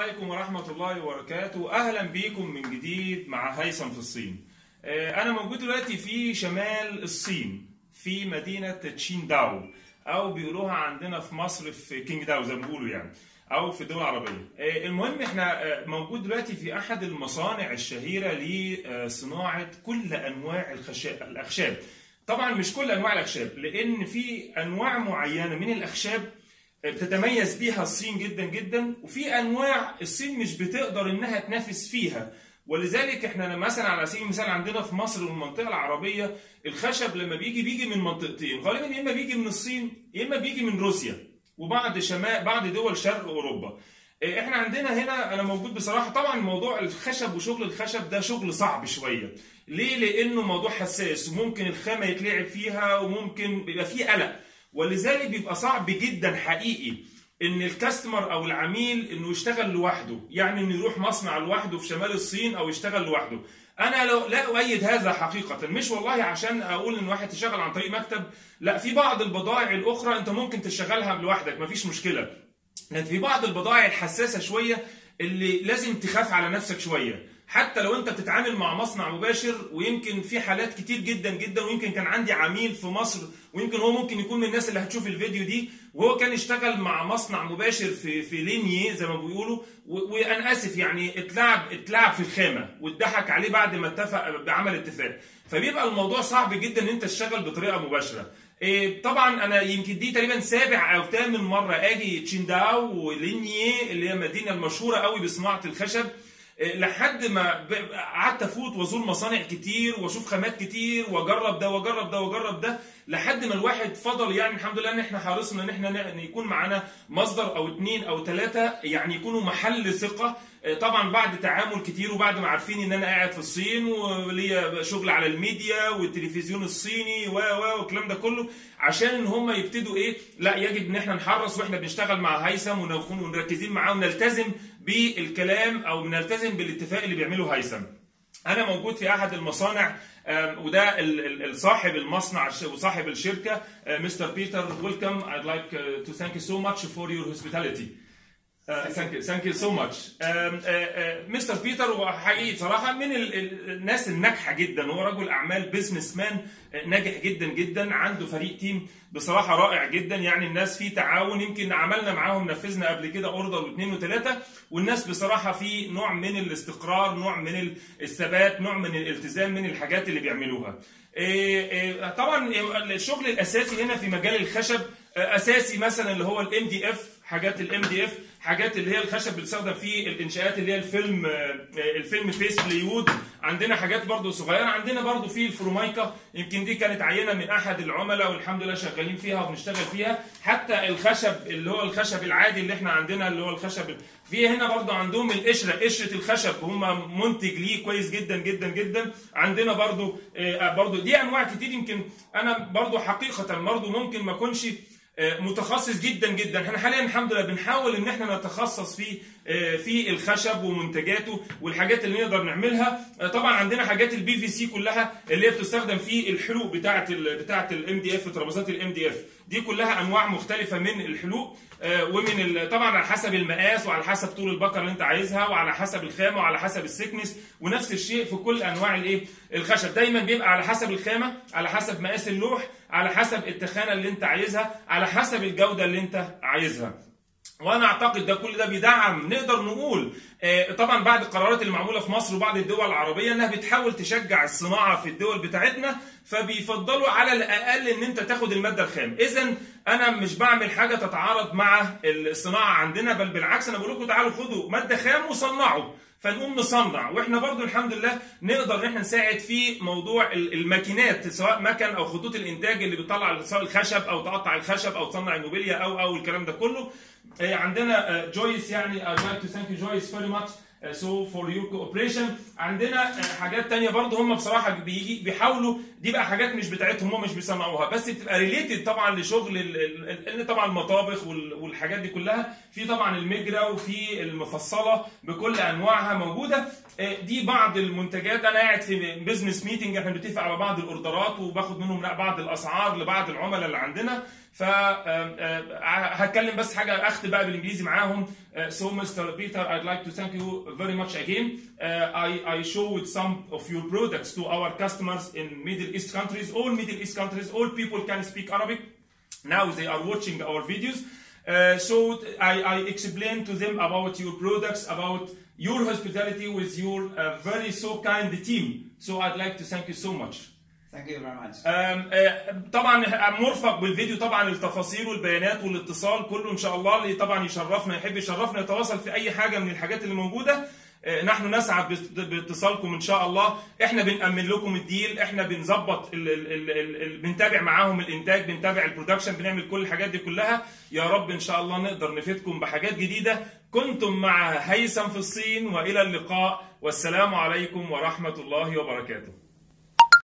عليكم ورحمة الله وبركاته أهلا بيكم من جديد مع هيثم في الصين آه، أنا موجود دلوقتي في شمال الصين في مدينة تشين داو أو بيقولوها عندنا في مصر في كينج داو زي ما بيقولوا يعني أو في الدول العربية آه، المهم إحنا آه، موجود دلوقتي في أحد المصانع الشهيرة لصناعة كل أنواع الخشا- الأخشاب طبعا مش كل أنواع الأخشاب لأن في أنواع معينة من الأخشاب بتتميز بيها الصين جدا جدا وفي انواع الصين مش بتقدر انها تنافس فيها ولذلك احنا مثلا على سبيل المثال عندنا في مصر والمنطقه العربيه الخشب لما بيجي بيجي من منطقتين غالبا يا اما بيجي من الصين يا اما بيجي من روسيا وبعض شمال بعض دول شرق اوروبا اه، احنا عندنا هنا انا موجود بصراحه طبعا موضوع الخشب وشغل الخشب ده شغل صعب شويه ليه لانه موضوع حساس وممكن الخامه يتلعب فيها وممكن بيبقى فيه قلق ولذلك بيبقى صعب جدا حقيقي ان الكاستمر او العميل انه يشتغل لوحده يعني انه يروح مصنع لوحده في شمال الصين او يشتغل لوحده انا لو لا اؤيد هذا حقيقه مش والله عشان اقول ان واحد تشتغل عن طريق مكتب لا في بعض البضائع الاخرى انت ممكن تشتغلها لوحدك مفيش مشكله لكن في بعض البضائع الحساسه شويه اللي لازم تخاف على نفسك شويه حتى لو انت بتتعامل مع مصنع مباشر ويمكن في حالات كتير جدا جدا ويمكن كان عندي عميل في مصر ويمكن هو ممكن يكون من الناس اللي هتشوف الفيديو دي وهو كان اشتغل مع مصنع مباشر في في لينيه زي ما بيقولوا و- وانا اسف يعني اتلعب اتلعب في الخامه واتضحك عليه بعد ما اتفق بعمل اتفاق فبيبقى الموضوع صعب جدا ان انت تشتغل بطريقه مباشره إيه، طبعا انا يمكن دي تقريبا سابع او ثامن مره اجي تشينداو ولينيه اللي هي المدينه المشهوره قوي بصناعه الخشب إيه، لحد ما ب- قعدت افوت وازور مصانع كتير واشوف خامات كتير واجرب ده واجرب ده واجرب ده لحد ما الواحد فضل يعني الحمد لله ان احنا حرصنا ان احنا ن- يكون معانا مصدر او اتنين او ثلاثه يعني يكونوا محل ثقه إيه، طبعا بعد تعامل كتير وبعد ما عارفين ان انا قاعد في الصين وليا شغل على الميديا والتلفزيون الصيني و و والكلام ده كله عشان ان هم يبتدوا ايه لا يجب ان احنا نحرص واحنا بنشتغل مع هيثم ونكون مركزين معاه ونلتزم بالكلام او نلتزم بالاتفاق اللي بيعمله هيثم انا موجود في احد المصانع آم، وده ال- ال- ال- صاحب المصنع الش- وصاحب الشركه مستر بيتر ويلكم I'd like uh, to thank you so much for your hospitality Uh, thank you thank you so much مستر بيتر هو حقيقي صراحه من ال- ال- الناس الناجحه جدا هو رجل اعمال بزنس مان ناجح جدا جدا عنده فريق تيم بصراحه رائع جدا يعني الناس فيه تعاون يمكن عملنا معاهم نفذنا قبل كده اوردر واثنين وثلاثه والناس بصراحه في نوع من الاستقرار نوع من الثبات نوع من الالتزام من الحاجات اللي بيعملوها إيه إيه طبعا الشغل الاساسي هنا في مجال الخشب آه، اساسي مثلا اللي هو الام دي اف حاجات الام دي اف حاجات اللي هي الخشب اللي بتستخدم في الانشاءات اللي هي الفيلم آه، الفيلم فيس بليود عندنا حاجات برضو صغيره عندنا برضو في الفرومايكا يمكن دي كانت عينه من احد العملاء والحمد لله شغالين فيها وبنشتغل فيها حتى الخشب اللي هو الخشب العادي اللي احنا عندنا اللي هو الخشب في هنا برضو عندهم القشره قشره الخشب هم منتج ليه كويس جدا جدا جدا عندنا برضو آه، برضو دي انواع كتير يمكن انا برضو حقيقه برضو ممكن ما اكونش آه، متخصص جدا جدا احنا حاليا الحمد لله بنحاول ان احنا نتخصص في آه، في الخشب ومنتجاته والحاجات اللي نقدر نعملها آه، طبعا عندنا حاجات البي في سي كلها اللي هي بتستخدم في الحلوق بتاعه ال بتاعه الام دي اف ترابيزات الام دي اف دي كلها انواع مختلفه من الحلوق آه، ومن ال- طبعا على حسب المقاس وعلى حسب طول البكره اللي انت عايزها وعلى حسب الخامه وعلى حسب السكنس ونفس الشيء في كل انواع الايه الخشب دايما بيبقى على حسب الخامه على حسب مقاس اللوح على حسب التخانه اللي انت عايزها على حسب الجوده اللي انت عايزها وانا اعتقد ده كل ده بيدعم نقدر نقول آه، طبعا بعد القرارات اللي معموله في مصر وبعض الدول العربيه انها بتحاول تشجع الصناعه في الدول بتاعتنا فبيفضلوا على الاقل ان انت تاخد الماده الخام اذا انا مش بعمل حاجه تتعارض مع الصناعه عندنا بل بالعكس انا بقول لكم تعالوا خدوا ماده خام وصنعوا فنقوم نصنع واحنا برضو الحمد لله نقدر ان احنا نساعد في موضوع ال- الماكينات سواء مكن او خطوط الانتاج اللي بتطلع سواء الخشب او تقطع الخشب او تصنع الموبيليا او او الكلام ده كله آه، عندنا آه، جويس يعني I'd like to thank you Joyce very much uh, so for your cooperation عندنا آه، حاجات تانية برضه هم بصراحة بيجي بيحاولوا دي بقى حاجات مش بتاعتهم هم مش بيصنعوها بس بتبقى ريليتد طبعا لشغل ال- ال- ال- طبعا المطابخ وال- والحاجات دي كلها في طبعا المجرى وفي المفصلة بكل انواعها موجودة آه، دي بعض المنتجات انا قاعد في بزنس ميتنج احنا بنتفق على بعض الاوردرات وباخد منهم بعض الاسعار لبعض العملاء اللي عندنا ف هتكلم بس حاجه اخت بقى بالانجليزي معاهم so Mr. Peter I'd like to thank you very much again uh, I I showed some of your products to our customers in Middle East countries all Middle East countries all people can speak Arabic now they are watching our videos uh, so I, I explained to them about your products about your hospitality with your uh, very so kind team so I'd like to thank you so much Thank you very much. أم، آه، طبعا مرفق بالفيديو طبعا التفاصيل والبيانات والاتصال كله ان شاء الله اللي طبعا يشرفنا يحب يشرفنا يتواصل في اي حاجه من الحاجات اللي موجوده آه، نحن نسعد باست- باتصالكم ان شاء الله احنا بنأمن لكم الديل احنا بنظبط ال- ال- ال- ال- ال- بنتابع معاهم الانتاج بنتابع البرودكشن بنعمل كل الحاجات دي كلها يا رب ان شاء الله نقدر نفيدكم بحاجات جديده كنتم مع هيثم في الصين والى اللقاء والسلام عليكم ورحمه الله وبركاته